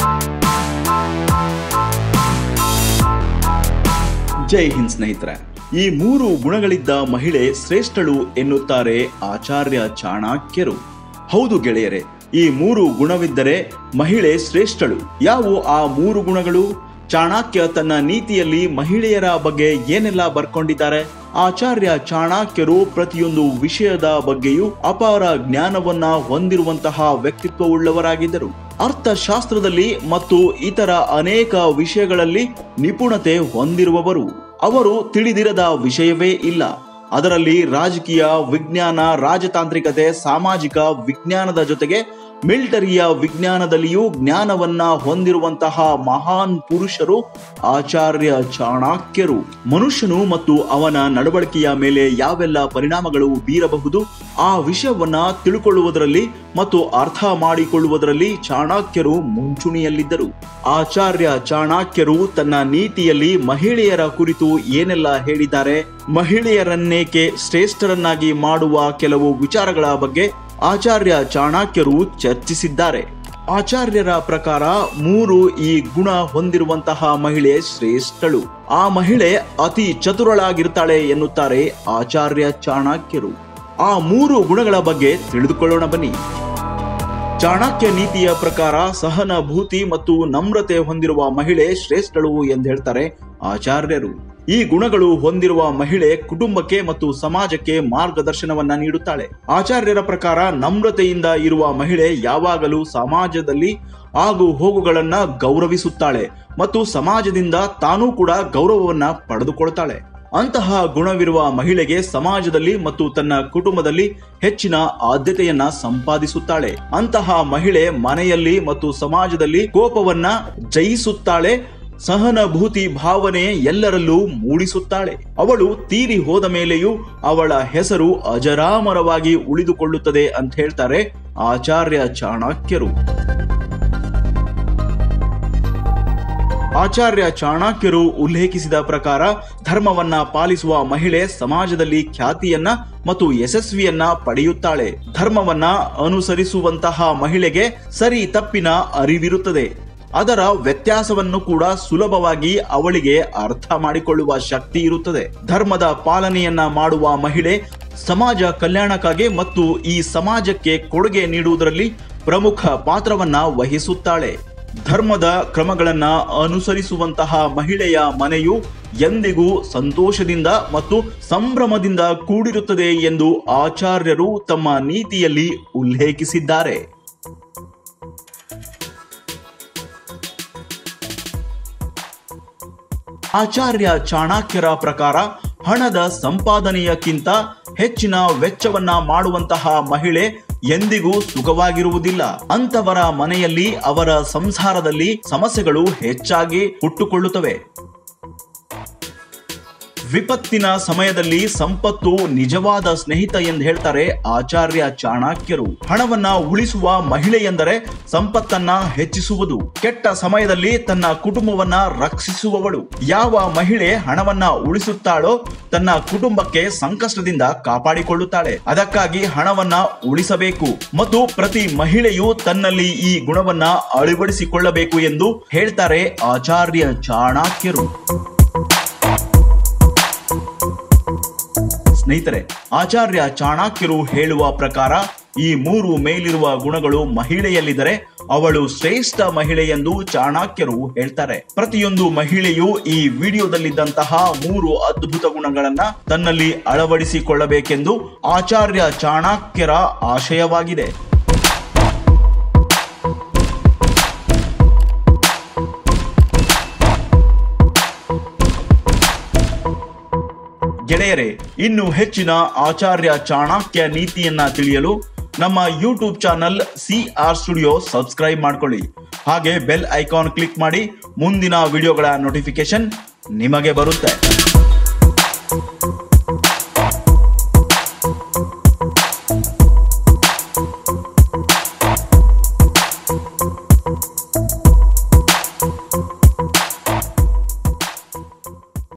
ಜೈ ಹಿಂದ್ ಸ್ನೇಹಿತರೆ ಈ ಮೂರು ಗುಣಗಳಿದ್ದ ಮಹಿಳೆ ಶ್ರೇಷ್ಠಳು ಎನ್ನುತ್ತಾರೆ ಆಚಾರ್ಯ ಚಾಣಕ್ಯರು ಹೌದು ಗೆಳೆಯರೆ ಈ ಮೂರು ಗುಣವಿದ್ದರೆ ಮಹಿಳೆ ಶ್ರೇಷ್ಠಳು ಯಾವುವು ಆ ಮೂರು ಗುಣಗಳು ಚಾಣಕ್ಯ ತನ್ನ ನೀತಿಯಲ್ಲಿ ಮಹಿಳೆಯರ ಬಗ್ಗೆ ಏನೆಲ್ಲ ಬರ್ಕೊಂಡಿದ್ದಾರೆ ಆಚಾರ್ಯ ಚಾಣಕ್ಯರು ಪ್ರತಿಯೊಂದು ವಿಷಯದ ಬಗ್ಗೆಯೂ ಅಪಾರ ಜ್ಞಾನವನ್ನ ಹೊಂದಿರುವಂತಹ ವ್ಯಕ್ತಿತ್ವವುಳ್ಳವರಾಗಿದ್ದರು ಅರ್ಥಶಾಸ್ತ್ರದಲ್ಲಿ ಮತ್ತು ಇತರ ಅನೇಕ ವಿಷಯಗಳಲ್ಲಿ ನಿಪುಣತೆ ಹೊಂದಿರುವವರು ಅವರು ತಿಳಿದಿರದ ವಿಷಯವೇ ಇಲ್ಲ ಅದರಲ್ಲಿ ರಾಜಕೀಯ ವಿಜ್ಞಾನ ರಾಜತಾಂತ್ರಿಕತೆ ಸಾಮಾಜಿಕ ವಿಜ್ಞಾನದ ಜೊತೆಗೆ ಮಿಲಿಟರಿಯ ವಿಜ್ಞಾನದಲ್ಲಿಯೂ ಜ್ಞಾನವನ್ನ ಹೊಂದಿರುವಂತಹ ಮಹಾನ್ ಪುರುಷರು ಆಚಾರ್ಯ ಚಾಣಕ್ಯರು ಮನುಷ್ಯನು ಮತ್ತು ಅವನ ನಡವಳಿಕೆಯ ಮೇಲೆ ಯಾವೆಲ್ಲ ಪರಿಣಾಮಗಳು ಬೀರಬಹುದು ಆ ವಿಷಯವನ್ನ ತಿಳ್ಕೊಳ್ಳುವುದರಲ್ಲಿ ಮತ್ತು ಅರ್ಥ ಮಾಡಿಕೊಳ್ಳುವುದರಲ್ಲಿ ಚಾಣಕ್ಯರು ಮುಂಚೂಣಿಯಲ್ಲಿದ್ದರು ಆಚಾರ್ಯ ಚಾಣಕ್ಯರು ತನ್ನ ನೀತಿಯಲ್ಲಿ ಮಹಿಳೆಯರ ಕುರಿತು ಏನೆಲ್ಲ ಹೇಳಿದ್ದಾರೆ ಮಹಿಳೆಯರನ್ನೇಕೆ ಶ್ರೇಷ್ಠರನ್ನಾಗಿ ಮಾಡುವ ಕೆಲವು ವಿಚಾರಗಳ ಬಗ್ಗೆ ಆಚಾರ್ಯ ಚಾಣಕ್ಯರು ಚರ್ಚಿಸಿದ್ದಾರೆ ಆಚಾರ್ಯರ ಪ್ರಕಾರ ಮೂರು ಈ ಗುಣ ಹೊಂದಿರುವಂತಹ ಮಹಿಳೆ ಶ್ರೇಷ್ಠಳು ಆ ಮಹಿಳೆ ಅತಿ ಚತುರಳಾಗಿರ್ತಾಳೆ ಎನ್ನುತ್ತಾರೆ ಆಚಾರ್ಯ ಚಾಣಕ್ಯರು ಆ ಮೂರು ಗುಣಗಳ ಬಗ್ಗೆ ತಿಳಿದುಕೊಳ್ಳೋಣ ಬನ್ನಿ ಚಾಣಕ್ಯ ನೀತಿಯ ಪ್ರಕಾರ ಸಹನಭೂತಿ ಮತ್ತು ನಮ್ರತೆ ಹೊಂದಿರುವ ಮಹಿಳೆ ಶ್ರೇಷ್ಠಳು ಎಂದು ಹೇಳ್ತಾರೆ ಆಚಾರ್ಯರು ಈ ಗುಣಗಳು ಹೊಂದಿರುವ ಮಹಿಳೆ ಕುಟುಂಬಕ್ಕೆ ಮತ್ತು ಸಮಾಜಕ್ಕೆ ಮಾರ್ಗದರ್ಶನವನ್ನ ನೀಡುತ್ತಾಳೆ ಆಚಾರ್ಯರ ಪ್ರಕಾರ ನಮ್ರತೆಯಿಂದ ಇರುವ ಮಹಿಳೆ ಯಾವಾಗಲೂ ಸಮಾಜದಲ್ಲಿ ಆಗು ಹೋಗುಗಳನ್ನ ಗೌರವಿಸುತ್ತಾಳೆ ಮತ್ತು ಸಮಾಜದಿಂದ ತಾನೂ ಕೂಡ ಗೌರವವನ್ನ ಪಡೆದುಕೊಳ್ತಾಳೆ ಅಂತಹ ಗುಣವಿರುವ ಮಹಿಳೆಗೆ ಸಮಾಜದಲ್ಲಿ ಮತ್ತು ತನ್ನ ಕುಟುಂಬದಲ್ಲಿ ಹೆಚ್ಚಿನ ಆದ್ಯತೆಯನ್ನ ಸಂಪಾದಿಸುತ್ತಾಳೆ ಅಂತಹ ಮಹಿಳೆ ಮನೆಯಲ್ಲಿ ಮತ್ತು ಸಮಾಜದಲ್ಲಿ ಕೋಪವನ್ನ ಜಯಿಸುತ್ತಾಳೆ ಸಹನಭೂತಿ ಭಾವನೆ ಎಲ್ಲರಲ್ಲೂ ಮೂಡಿಸುತ್ತಾಳೆ ಅವಳು ತೀರಿ ಹೋದ ಮೇಲೆಯೂ ಅವಳ ಹೆಸರು ಅಜರಾಮರವಾಗಿ ಉಳಿದುಕೊಳ್ಳುತ್ತದೆ ಅಂತ ಹೇಳ್ತಾರೆ ಆಚಾರ್ಯ ಚಾಣಕ್ಯರು ಆಚಾರ್ಯ ಚಾಣಕ್ಯರು ಉಲ್ಲೇಖಿಸಿದ ಪ್ರಕಾರ ಧರ್ಮವನ್ನ ಪಾಲಿಸುವ ಮಹಿಳೆ ಸಮಾಜದಲ್ಲಿ ಖ್ಯಾತಿಯನ್ನ ಮತ್ತು ಯಶಸ್ವಿಯನ್ನ ಪಡೆಯುತ್ತಾಳೆ ಧರ್ಮವನ್ನ ಅನುಸರಿಸುವಂತಹ ಮಹಿಳೆಗೆ ಸರಿ ತಪ್ಪಿನ ಅರಿವಿರುತ್ತದೆ ಅದರ ವ್ಯತ್ಯಾಸವನ್ನು ಕೂಡ ಸುಲಭವಾಗಿ ಅವಳಿಗೆ ಅರ್ಥ ಮಾಡಿಕೊಳ್ಳುವ ಶಕ್ತಿ ಇರುತ್ತದೆ ಧರ್ಮದ ಪಾಲನೆಯನ್ನ ಮಾಡುವ ಮಹಿಳೆ ಸಮಾಜ ಕಲ್ಯಾಣಕ್ಕಾಗಿ ಮತ್ತು ಈ ಸಮಾಜಕ್ಕೆ ಕೊಡುಗೆ ನೀಡುವುದರಲ್ಲಿ ಪ್ರಮುಖ ಪಾತ್ರವನ್ನ ವಹಿಸುತ್ತಾಳೆ ಧರ್ಮದ ಕ್ರಮಗಳನ್ನ ಅನುಸರಿಸುವಂತಹ ಮಹಿಳೆಯ ಮನೆಯು ಎಂದಿಗೂ ಸಂತೋಷದಿಂದ ಮತ್ತು ಸಂಭ್ರಮದಿಂದ ಕೂಡಿರುತ್ತದೆ ಎಂದು ಆಚಾರ್ಯರು ತಮ್ಮ ನೀತಿಯಲ್ಲಿ ಉಲ್ಲೇಖಿಸಿದ್ದಾರೆ ಆಚಾರ್ಯ ಚಾಣಕ್ಯರ ಪ್ರಕಾರ ಹಣದ ಸಂಪಾದನೆಯಕ್ಕಿಂತ ಹೆಚ್ಚಿನ ವೆಚ್ಚವನ್ನ ಮಾಡುವಂತಹ ಮಹಿಳೆ ಎಂದಿಗೂ ಸುಖವಾಗಿರುವುದಿಲ್ಲ ಅಂತವರ ಮನೆಯಲ್ಲಿ ಅವರ ಸಂಸಾರದಲ್ಲಿ ಸಮಸ್ಯೆಗಳು ಹೆಚ್ಚಾಗಿ ಹುಟ್ಟುಕೊಳ್ಳುತ್ತವೆ ವಿಪತ್ತಿನ ಸಮಯದಲ್ಲಿ ಸಂಪತ್ತು ನಿಜವಾದ ಸ್ನೇಹಿತ ಎಂದು ಹೇಳ್ತಾರೆ ಆಚಾರ್ಯ ಚಾಣಕ್ಯರು ಹಣವನ್ನ ಉಳಿಸುವ ಮಹಿಳೆ ಎಂದರೆ ಸಂಪತ್ತನ್ನ ಹೆಚ್ಚಿಸುವುದು ಕೆಟ್ಟ ಸಮಯದಲ್ಲಿ ತನ್ನ ಕುಟುಂಬವನ್ನ ರಕ್ಷಿಸುವವಳು ಯಾವ ಮಹಿಳೆ ಹಣವನ್ನ ಉಳಿಸುತ್ತಾಳೋ ತನ್ನ ಕುಟುಂಬಕ್ಕೆ ಸಂಕಷ್ಟದಿಂದ ಕಾಪಾಡಿಕೊಳ್ಳುತ್ತಾಳೆ ಅದಕ್ಕಾಗಿ ಹಣವನ್ನ ಉಳಿಸಬೇಕು ಮತ್ತು ಪ್ರತಿ ಮಹಿಳೆಯು ತನ್ನಲ್ಲಿ ಈ ಗುಣವನ್ನ ಅಳವಡಿಸಿಕೊಳ್ಳಬೇಕು ಎಂದು ಹೇಳ್ತಾರೆ ಆಚಾರ್ಯ ಚಾಣಕ್ಯರು ಸ್ನೇಹಿತರೆ ಆಚಾರ್ಯ ಚಾಣಕ್ಯರು ಹೇಳುವ ಪ್ರಕಾರ ಈ ಮೂರು ಮೇಲಿರುವ ಗುಣಗಳು ಮಹಿಳೆಯಲ್ಲಿದ್ದರೆ ಅವಳು ಶ್ರೇಷ್ಠ ಮಹಿಳೆ ಎಂದು ಚಾಣಕ್ಯರು ಹೇಳ್ತಾರೆ ಪ್ರತಿಯೊಂದು ಮಹಿಳೆಯು ಈ ವಿಡಿಯೋದಲ್ಲಿದ್ದಂತಹ ಮೂರು ಅದ್ಭುತ ಗುಣಗಳನ್ನ ತನ್ನಲ್ಲಿ ಅಳವಡಿಸಿಕೊಳ್ಳಬೇಕೆಂದು ಆಚಾರ್ಯ ಚಾಣಕ್ಯರ ಆಶಯವಾಗಿದೆ ಗೆಳೆಯರೇ ಇನ್ನು ಹೆಚ್ಚಿನ ಆಚಾರ್ಯ ಚಾಣಕ್ಯ ನೀತಿಯನ್ನ ತಿಳಿಯಲು ನಮ್ಮ YouTube channel C R studio subscribe ಮಾಡ್ಕೊಳ್ಳಿ ಹಾಗೆ ಬೆಲ್ ಐಕಾನ್ ಕ್ಲಿಕ್ ಮಾಡಿ ಮುಂದಿನ ವಿಡಿಯೋಗಳ ನೋಟಿಫಿಕೇಶನ್ ನಿಮಗೆ ಬರುತ್ತೆ